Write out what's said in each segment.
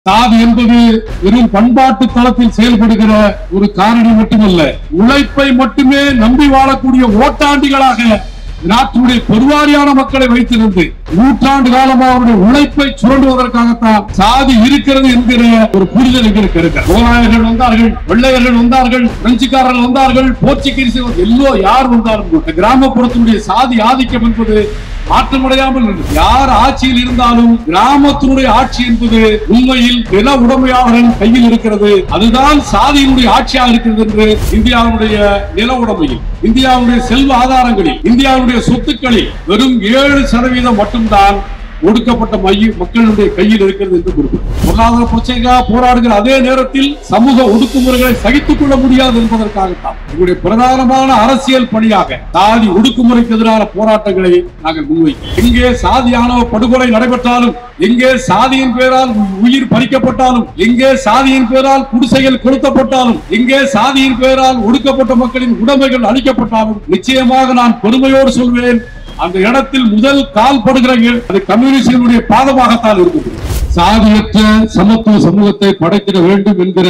சாதி என்பது வெறும் பண்பாட்டு தளத்தில் செயல்படுகிற ஒரு காரணி மட்டுமல்ல உழைப்பை மட்டுமே நம்பி வாழக்கூடிய ஓட்டாண்டிகளாக நாட்டுடைய பெருவாரியான மக்களை வைத்திருந்து நூற்றாண்டு காலமாக அவருடைய உழைப்பை சுரண்டுவதற்காகத்தான் சாதி இருக்கிறது என்கிற ஒரு புரிதல் எங்களுக்கு இருக்கு முகலாயர்கள் வந்தார்கள் வெள்ளையர்கள் வந்தார்கள் பிரெஞ்சுக்காரர்கள் வந்தார்கள் போர்ச்சுகீஸ் எல்லோ யார் வந்தாலும் கூட கிராமப்புறத்தினுடைய சாதி ஆதிக்கம் என்பது மாற்றமடையாமல் இருந்தது. யார் ஆட்சியில் இருந்தாலும் கிராமத்தினுடைய ஆட்சி என்பது உண்மையில் நில உடைமையாளரின் கையில் இருக்கிறது அதுதான் சாதியினுடைய ஆட்சியாக இருக்கிறது என்று இந்தியாவுடைய நில உடைமையில் இந்தியாவுடைய செல்வ ஆதாரங்களில் இந்தியாவுடைய சொத்துக்களில் வெறும் ஏழு சதவீதம் மட்டும்தான் ஒடுக்கப்பட்ட மைய மக்களுடைய கையில் இருக்கிறது என்று குறிப்பிட்டார் பொருளாதார பிரச்சனைக்காக போராடுகிற அதே நேரத்தில் சமூக ஒடுக்குமுறைகளை சகித்துக் கொள்ள முடியாது என்பதற்காகத்தான் எங்களுடைய பிரதானமான அரசியல் பணியாக சாதி ஒடுக்குமுறைக்கு எதிரான போராட்டங்களை நாங்கள் முன்வைக்கிறோம் எங்கே சாதி ஆணவ படுகொலை நடைபெற்றாலும் எங்கே சாதியின் பேரால் உயிர் பறிக்கப்பட்டாலும் எங்கே சாதியின் பேரால் குடிசைகள் கொளுத்தப்பட்டாலும் எங்கே சாதியின் பேரால் ஒடுக்கப்பட்ட மக்களின் உடைமைகள் அளிக்கப்பட்டாலும் நிச்சயமாக நான் பெருமையோடு சொல்வேன் அந்த இடத்தில் முதல் கால் படுகிற இடம் அது கம்யூனிஸ்டுடைய பாதமாகத்தான் இருக்குது சாதியற்ற சமத்துவ சமூகத்தை படைத்திட வேண்டும் என்கிற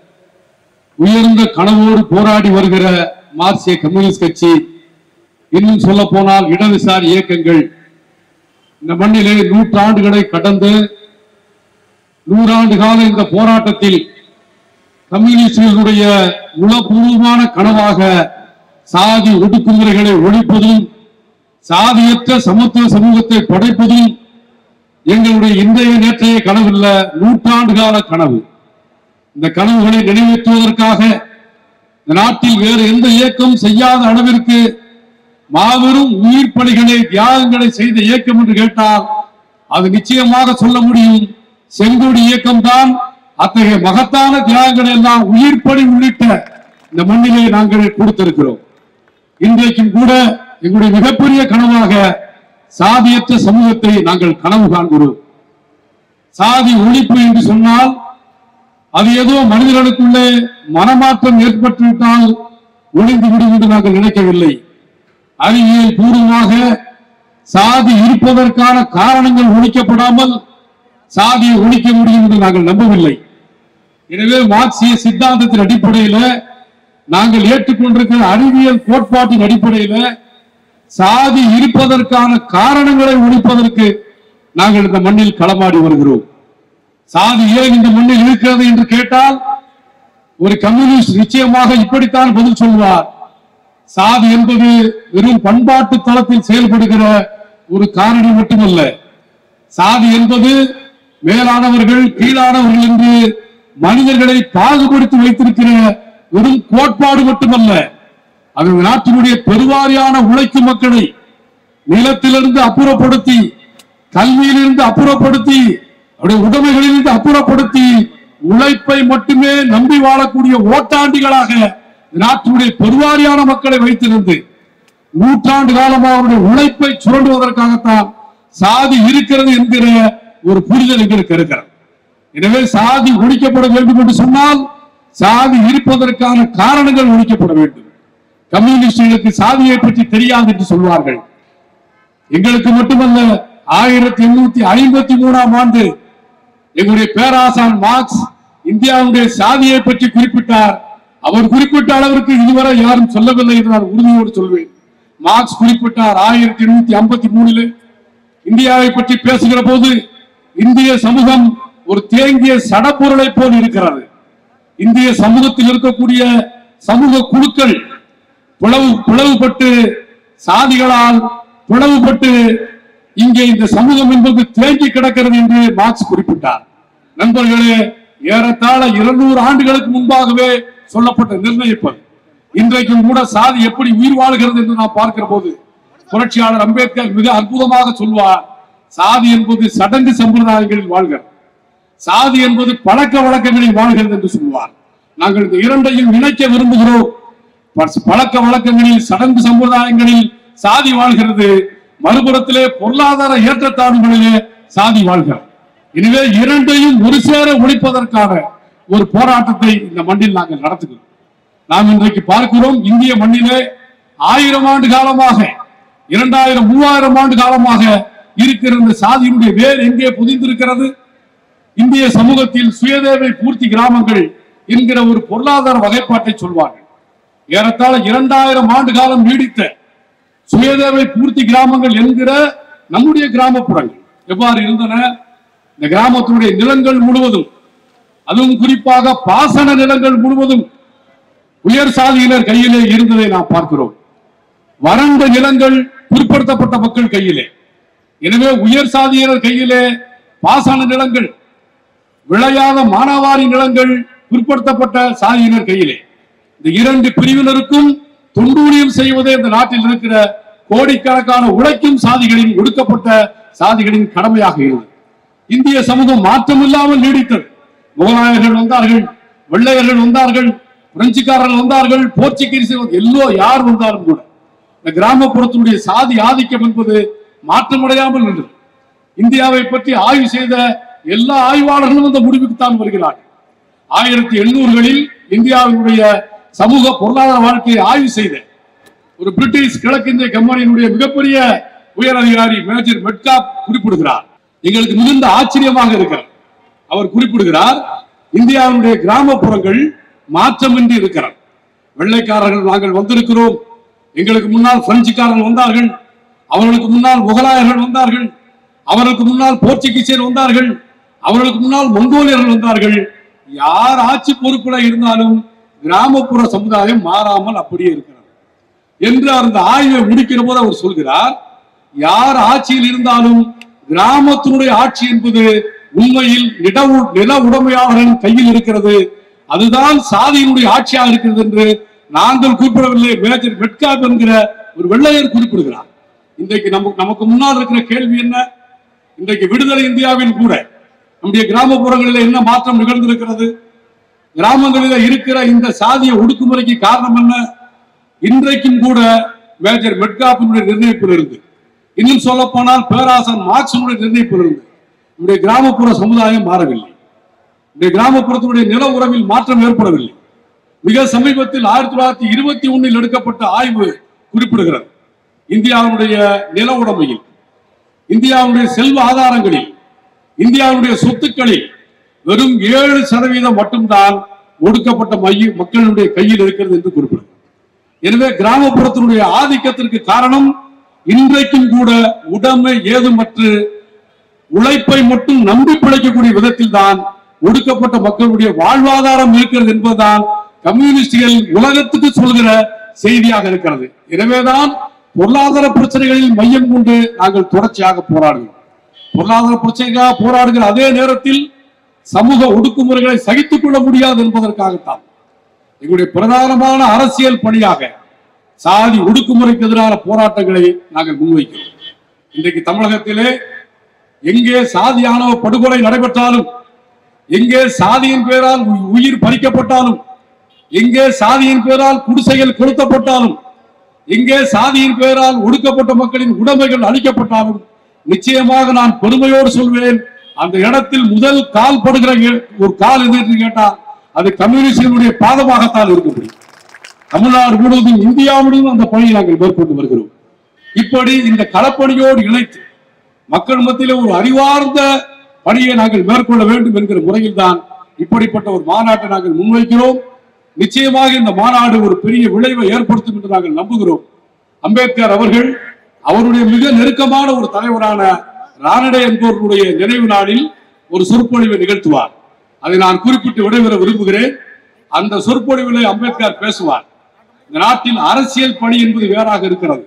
உயர்ந்த கனவோடு போராடி வருகிற மார்க்சிய கம்யூனிஸ்ட் கட்சி இன்னும் சொல்ல போனால் இடதுசாரி இயக்கங்கள் இந்த மண்ணிலே நூற்றாண்டுகளை கடந்து நூறாண்டு கால இந்த போராட்டத்தில் கம்யூனிஸ்டுகளுடைய உளப்பூர்வமான கனவாக சாதி ஒடுக்குமுறைகளை ஒழிப்பதும் சாதியற்ற சமத்துவ சமூகத்தை படைப்பதும் எங்களுடைய இன்றைய நேற்றைய கனவில்ல நூற்றாண்டு கால கனவு இந்த கனவுகளை நிறைவேற்றுவதற்காக இந்த நாட்டில் வேறு எந்த இயக்கம் செய்யாத அளவிற்கு மாபெரும் உயிர் பணிகளை தியாகங்களை செய்த இயக்கம் என்று கேட்டால் அது நிச்சயமாக சொல்ல முடியும் செங்கோடி இயக்கம் தான் அத்தகைய மகத்தான தியாகங்களை எல்லாம் உயிர் பணி உள்ளிட்ட இந்த மண்ணிலே நாங்கள் கொடுத்திருக்கிறோம் இன்றைக்கும் கூட எங்களுடைய மிகப்பெரிய கனவாக சாதியற்ற சமூகத்தை நாங்கள் கனவு காண்கிறோம் சாதி ஒழிப்பு என்று சொன்னால் அது ஏதோ மனிதர்களுக்குள்ளே மனமாற்றம் ஏற்பட்டுவிட்டால் ஒளிந்து விடும் என்று நாங்கள் நினைக்கவில்லை அறிவியல் பூர்வமாக சாதி இருப்பதற்கான காரணங்கள் ஒழிக்கப்படாமல் சாதியை ஒழிக்க முடியும் என்று நாங்கள் நம்பவில்லை எனவே மார்க்சிய சித்தாந்தத்தின் அடிப்படையில நாங்கள் ஏற்றுக்கொண்டிருக்கிற அறிவியல் கோட்பாட்டின் அடிப்படையில சாதி இருப்பதற்கான காரணங்களை ஒழிப்பதற்கு நாங்கள் இந்த மண்ணில் களமாடி வருகிறோம் சாதி ஏன் இந்த மண்ணில் இருக்கிறது என்று கேட்டால் ஒரு கம்யூனிஸ்ட் நிச்சயமாக இப்படித்தான் பதில் சொல்வார் சாதி என்பது வெறும் பண்பாட்டு தளத்தில் செயல்படுகிற ஒரு காரணி மட்டுமல்ல சாதி என்பது மேலானவர்கள் கீழானவர்கள் என்று மனிதர்களை பாகுபடுத்தி வைத்திருக்கிற வெறும் கோட்பாடு மட்டுமல்ல அது நாட்டினுடைய பெருவாரியான உழைக்கும் மக்களை நிலத்திலிருந்து அப்புறப்படுத்தி கல்வியிலிருந்து அப்புறப்படுத்தி அவருடைய உடைமைகளிலிருந்து அப்புறப்படுத்தி உழைப்பை மட்டுமே நம்பி வாழக்கூடிய ஓட்டாண்டிகளாக இந்த நாட்டினுடைய பெருவாரியான மக்களை வைத்திருந்து நூற்றாண்டு காலமாக அவருடைய உழைப்பை சுரண்டுவதற்காகத்தான் சாதி இருக்கிறது என்கிற ஒரு புரிதல் எங்களுக்கு இருக்கிறது எனவே சாதி ஒழிக்கப்பட வேண்டும் என்று சொன்னால் சாதி இருப்பதற்கான காரணங்கள் ஒழிக்கப்பட வேண்டும் கம்யூனிஸ்டுகளுக்கு சாதியை பற்றி தெரியாது என்று சொல்வார்கள் எங்களுக்கு மட்டுமல்ல ஆயிரத்தி எண்ணூத்தி ஐம்பத்தி மூணாம் ஆண்டு எங்களுடைய பேராசான் மார்க்ஸ் இந்தியாவுடைய சாதியை பற்றி குறிப்பிட்டார் அவர் குறிப்பிட்ட அளவிற்கு இதுவரை யாரும் சொல்லவில்லை என்று நான் உறுதியோடு சொல்வேன் மார்க்ஸ் குறிப்பிட்டார் ஆயிரத்தி எண்ணூத்தி ஐம்பத்தி மூணில் இந்தியாவை பற்றி பேசுகிற போது இந்திய சமூகம் ஒரு தேங்கிய சடப்பொருளை போல் இருக்கிறது இந்திய சமூகத்தில் இருக்கக்கூடிய சமூக குழுக்கள் பிளவு பிளவுபட்டு சாதிகளால் பிளவுபட்டு இங்கே இந்த சமூகம் என்பது தேங்கி கிடக்கிறது என்று மார்க்ஸ் குறிப்பிட்டார் நண்பர்களே ஏறத்தாழ இருநூறு ஆண்டுகளுக்கு முன்பாகவே சொல்லப்பட்ட நிர்ணயிப்பது இன்றைக்கும் கூட சாதி எப்படி உயிர் வாழ்கிறது என்று நாம் பார்க்கிற போது புரட்சியாளர் அம்பேத்கர் மிக அற்புதமாக சொல்வார் சாதி என்பது சடங்கு சம்பிரதாயங்களில் வாழ்கிறது சாதி என்பது பழக்க வழக்கங்களில் வாழ்கிறது என்று சொல்வார் நாங்கள் இந்த இரண்டையும் இணைக்க விரும்புகிறோம் ப- பழக்க வழக்கங்களில் சடங்கு சம்பிரதாயங்களில் சாதி வாழ்கிறது மறுபுறத்திலே பொருளாதார ஏற்றத்தாழ்வுகளிலே சாதி வாழ்கிறது எனவே இரண்டையும் ஒரு சேர ஒழிப்பதற்கான ஒரு போராட்டத்தை இந்த மண்ணில் நாங்கள் நடத்துகிறோம் நாம் இன்றைக்கு பார்க்கிறோம் இந்திய மண்ணிலே ஆயிரம் ஆண்டு காலமாக இரண்டாயிரம் மூவாயிரம் ஆண்டு காலமாக இருக்கிற இந்த சாதியினுடைய வேர் எங்கே புதிந்திருக்கிறது இந்திய சமூகத்தில் சுயதேவை பூர்த்தி கிராமங்கள் என்கிற ஒரு பொருளாதார வகைப்பாட்டை சொல்வார்கள் ஏறத்தாழ இரண்டாயிரம் ஆண்டு காலம் நீடித்த சுயதேவை பூர்த்தி கிராமங்கள் என்கிற நம்முடைய கிராமப்புறங்கள் எவ்வாறு இருந்தன இந்த கிராமத்தினுடைய நிலங்கள் முழுவதும் அதுவும் குறிப்பாக பாசன நிலங்கள் முழுவதும் உயர் சாதியினர் கையிலே இருந்ததை நாம் பார்க்கிறோம் வறண்ட நிலங்கள் பிற்படுத்தப்பட்ட மக்கள் கையிலே எனவே உயர் சாதியினர் கையிலே பாசன நிலங்கள் விளையாத மானாவாரி நிலங்கள் பிற்படுத்தப்பட்ட சாதியினர் கையிலே இந்த இரண்டு பிரிவினருக்கும் தொண்டூழியம் செய்வதே இந்த நாட்டில் இருக்கிற கோடிக்கணக்கான உழைக்கும் சாதிகளின் ஒடுக்கப்பட்ட சாதிகளின் கடமையாக இருந்தது இந்திய சமூகம் மாற்றமில்லாமல் நீடித்தது முகலாயர்கள் வந்தார்கள் வெள்ளையர்கள் வந்தார்கள் பிரெஞ்சுக்காரர்கள் வந்தார்கள் போர்ச்சுகீசியர்கள் எல்லோ யார் வந்தாலும் கூட இந்த கிராமப்புறத்தினுடைய சாதி ஆதிக்கம் என்பது மாற்றமடையாமல் நின்றது இந்தியாவை பற்றி ஆய்வு செய்த எல்லா ஆய்வாளர்களும் அந்த முடிவுக்குத்தான் வருகிறார்கள் ஆயிரத்தி எண்ணூறுகளில் இந்தியாவினுடைய சமூக பொருளாதார வாழ்க்கையை ஆய்வு செய்த ஒரு பிரிட்டிஷ் கிழக்கிந்திய கம்பெனியினுடைய மிகப்பெரிய உயர் அதிகாரி மேஜர் மெட்காப் குறிப்பிடுகிறார் எங்களுக்கு மிகுந்த ஆச்சரியமாக இருக்கிறது அவர் குறிப்பிடுகிறார் இந்தியாவினுடைய கிராமப்புறங்கள் மாற்றமின்றி இருக்கிறது வெள்ளைக்காரர்கள் நாங்கள் வந்திருக்கிறோம் எங்களுக்கு முன்னால் பிரெஞ்சுக்காரர்கள் வந்தார்கள் அவர்களுக்கு முன்னால் முகலாயர்கள் வந்தார்கள் அவர்களுக்கு முன்னால் போர்ச்சுகீசியர் வந்தார்கள் அவர்களுக்கு முன்னால் மங்கோலியர்கள் வந்தார்கள் யார் ஆட்சி பொறுப்புல இருந்தாலும் கிராமப்புற சமுதாயம் மாறாமல் அப்படியே இருக்கிறது என்று அந்த ஆய்வை முடிக்கிற போது அவர் சொல்கிறார் யார் ஆட்சியில் இருந்தாலும் கிராமத்தினுடைய ஆட்சி என்பது உண்மையில் நில உ- நில உடைமையாளரின் கையில் இருக்கிறது அதுதான் சாதியினுடைய ஆட்சியாக இருக்கிறது என்று நாங்கள் குறிப்பிடவில்லை மேஜர் மெட்காப் என்கிற ஒரு வெள்ளையர் குறிப்பிடுகிறார் இன்றைக்கு நமக்கு நமக்கு முன்னால் இருக்கிற கேள்வி என்ன இன்றைக்கு விடுதலை இந்தியாவில் கூட நம்முடைய கிராமப்புறங்களில் என்ன மாற்றம் நிகழ்ந்திருக்கிறது கிராமங்களில் இருக்கிற இந்த சாதிய ஒடுக்குமுறைக்கு காரணம் என்ன இன்றைக்கும் கூட மேஜர் மெட்காப்பினுடைய நிர்ணயிப்பில் இருந்து இன்னும் சொல்ல போனால் பேராசன் மார்க்சினுடைய நிர்ணயிப்பில் இருந்து நம்முடைய கிராமப்புற சமுதாயம் மாறவில்லை இந்த கிராமப்புறத்தினுடைய நில உறவில் மாற்றம் ஏற்படவில்லை மிக சமீபத்தில் ஆயிரத்தி தொள்ளாயிரத்தி இருபத்தி ஒன்னில் எடுக்கப்பட்ட ஆய்வு குறிப்பிடுகிறது இந்தியாவுடைய நில உடைமையில் இந்தியாவுடைய செல்வ ஆதாரங்களில் இந்தியாவுடைய சொத்துக்களில் வெறும் ஏழு சதவீதம் மட்டும்தான் ஒடுக்கப்பட்ட மைய மக்களுடைய கையில் இருக்கிறது என்று குறிப்பிடுகிறது எனவே கிராமப்புறத்தினுடைய ஆதிக்கத்திற்கு காரணம் இன்றைக்கும் கூட உடைமை ஏதுமற்று உழைப்பை மட்டும் நம்பி பிழைக்கக்கூடிய விதத்தில் தான் ஒடுக்கப்பட்ட மக்களுடைய வாழ்வாதாரம் இருக்கிறது என்பதுதான் கம்யூனிஸ்டுகள் உலகத்துக்கு சொல்கிற செய்தியாக இருக்கிறது எனவேதான் பொருளாதார பிரச்சனைகளில் மையம் கொண்டு நாங்கள் தொடர்ச்சியாக போராடுகிறோம் பொருளாதார பிரச்சனைக்காக போராடுகிற அதே நேரத்தில் சமூக ஒடுக்குமுறைகளை சகித்துக் கொள்ள முடியாது என்பதற்காகத்தான் எங்களுடைய பிரதானமான அரசியல் பணியாக சாதி ஒடுக்குமுறைக்கு எதிரான போராட்டங்களை நாங்கள் முன்வைக்கிறோம் இன்றைக்கு தமிழகத்திலே எங்கே சாதி ஆணவ படுகொலை நடைபெற்றாலும் எங்கே சாதியின் பேரால் உ- உயிர் பறிக்கப்பட்டாலும் எங்கே சாதியின் பேரால் குடிசைகள் கொளுத்தப்பட்டாலும் எங்கே சாதியின் பேரால் ஒடுக்கப்பட்ட மக்களின் உடைமைகள் அளிக்கப்பட்டாலும் நிச்சயமாக நான் பெருமையோடு சொல்வேன் அந்த இடத்தில் முதல் கால் படுகிற இ- ஒரு கால் எது என்று கேட்டால் அது கம்யூனிஸ்டுகளுடைய பாதமாகத்தான் இருக்க முடியும் தமிழ்நாடு முழுவதும் இந்தியா முழுவதும் அந்த பணியை நாங்கள் மேற்கொண்டு வருகிறோம் இப்படி இந்த களப்பணியோடு இணைத்து மக்கள் மத்தியிலே ஒரு அறிவார்ந்த பணியை நாங்கள் மேற்கொள்ள வேண்டும் என்கிற முறையில் தான் இப்படிப்பட்ட ஒரு மாநாட்டை நாங்கள் முன்வைக்கிறோம் நிச்சயமாக இந்த மாநாடு ஒரு பெரிய விளைவை ஏற்படுத்தும் என்று நாங்கள் நம்புகிறோம் அம்பேத்கர் அவர்கள் அவருடைய மிக நெருக்கமான ஒரு தலைவரான ரானடே என்பவர்களுடைய நினைவு நாளில் ஒரு சொற்பொழிவை நிகழ்த்துவார் அதை நான் குறிப்பிட்டு விடைபெற விரும்புகிறேன் அந்த சொற்பொழிவிலே அம்பேத்கர் பேசுவார் இந்த நாட்டில் அரசியல் பணி என்பது வேறாக இருக்கிறது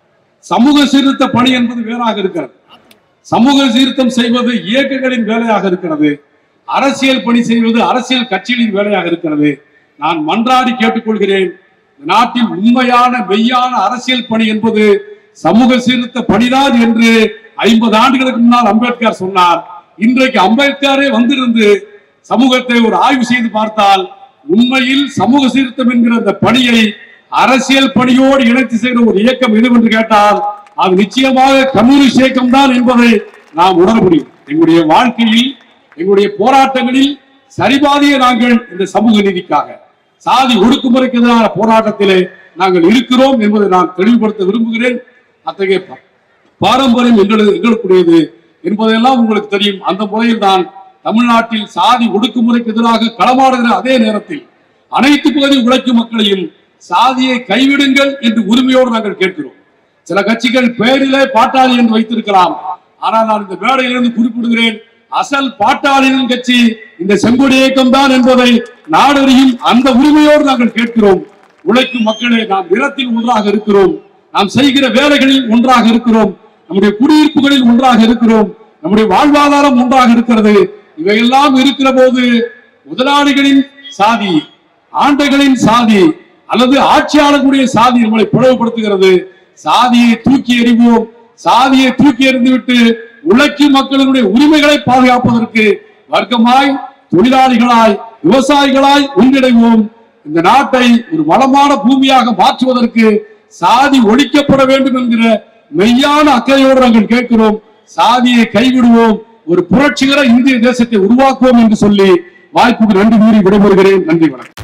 சமூக சீர்திருத்த பணி என்பது வேறாக இருக்கிறது சமூக சீர்திருத்தம் செய்வது இயக்கங்களின் வேலையாக இருக்கிறது அரசியல் பணி செய்வது அரசியல் கட்சிகளின் வேலையாக இருக்கிறது நான் மன்றாடி கேட்டுக்கொள்கிறேன் இந்த நாட்டில் உண்மையான மெய்யான அரசியல் பணி என்பது சமூக சீர்திருத்த பணிதான் என்று ஐம்பது ஆண்டுகளுக்கு முன்னால் அம்பேத்கர் சொன்னார் இன்றைக்கு அம்பேத்கரே வந்திருந்து சமூகத்தை ஒரு ஆய்வு செய்து பார்த்தால் உண்மையில் சமூக சீர்திருத்தம் என்கிற அந்த பணியை அரசியல் பணியோடு இணைத்து செய்கிற ஒரு இயக்கம் எது என்று கேட்டால் அது நிச்சயமாக கம்யூனிஸ்ட் இயக்கம் தான் என்பதை நாம் உணர முடியும் எங்களுடைய வாழ்க்கையில் எங்களுடைய போராட்டங்களில் சரிபாதிய நாங்கள் இந்த சமூக நீதிக்காக சாதி ஒடுக்குமுறைக்கு எதிரான போராட்டத்திலே நாங்கள் இருக்கிறோம் என்பதை நான் தெளிவுபடுத்த விரும்புகிறேன் அத்தகைய பா- பாரம்பரியம் எங்களது எங்களுக்குரியது என்பதெல்லாம் உங்களுக்கு தெரியும் அந்த முறையில் தான் தமிழ்நாட்டில் சாதி ஒடுக்குமுறைக்கு எதிராக களமாடுகிற அதே நேரத்தில் அனைத்து பகுதி உழைக்கும் மக்களையும் சாதியை கைவிடுங்கள் என்று உரிமையோடு நாங்கள் கேட்கிறோம் சில கட்சிகள் பெயரிலே பாட்டாளி என்று வைத்திருக்கலாம் ஆனால் நான் இந்த மேடையிலிருந்து குறிப்பிடுகிறேன் அசல் பாட்டாளியின் கட்சி இந்த செங்கொடி இயக்கம் தான் என்பதை நாடறியும் அந்த உரிமையோடு நாங்கள் கேட்கிறோம் உழைக்கும் மக்களே நாம் நிலத்தில் ஒன்றாக இருக்கிறோம் நாம் செய்கிற வேலைகளில் ஒன்றாக இருக்கிறோம் நம்முடைய குடியிருப்புகளில் ஒன்றாக இருக்கிறோம் நம்முடைய வாழ்வாதாரம் ஒன்றாக இருக்கிறது இவையெல்லாம் இருக்கிற போது முதலாளிகளின் சாதி ஆண்டைகளின் சாதி அல்லது ஆட்சியாளர்களுடைய சாதி நம்மளை பிளவுபடுத்துகிறது சாதியை தூக்கி எறிவோம் சாதியை தூக்கி எறிந்துவிட்டு உழைக்கும் மக்களினுடைய உரிமைகளை பாதுகாப்பதற்கு வர்க்கமாய் தொழிலாளிகளாய் விவசாயிகளாய் ஒன்றிணைவோம் இந்த நாட்டை ஒரு வளமான பூமியாக மாற்றுவதற்கு சாதி ஒழிக்கப்பட வேண்டும் என்கிற மெய்யான அக்கறையோடு நாங்கள் கேட்கிறோம் சாதியை கைவிடுவோம் ஒரு புரட்சிகர இந்திய தேசத்தை உருவாக்குவோம் என்று சொல்லி வாய்ப்புக்கு நன்றி கூறி விடைபெறுகிறேன் நன்றி வணக்கம்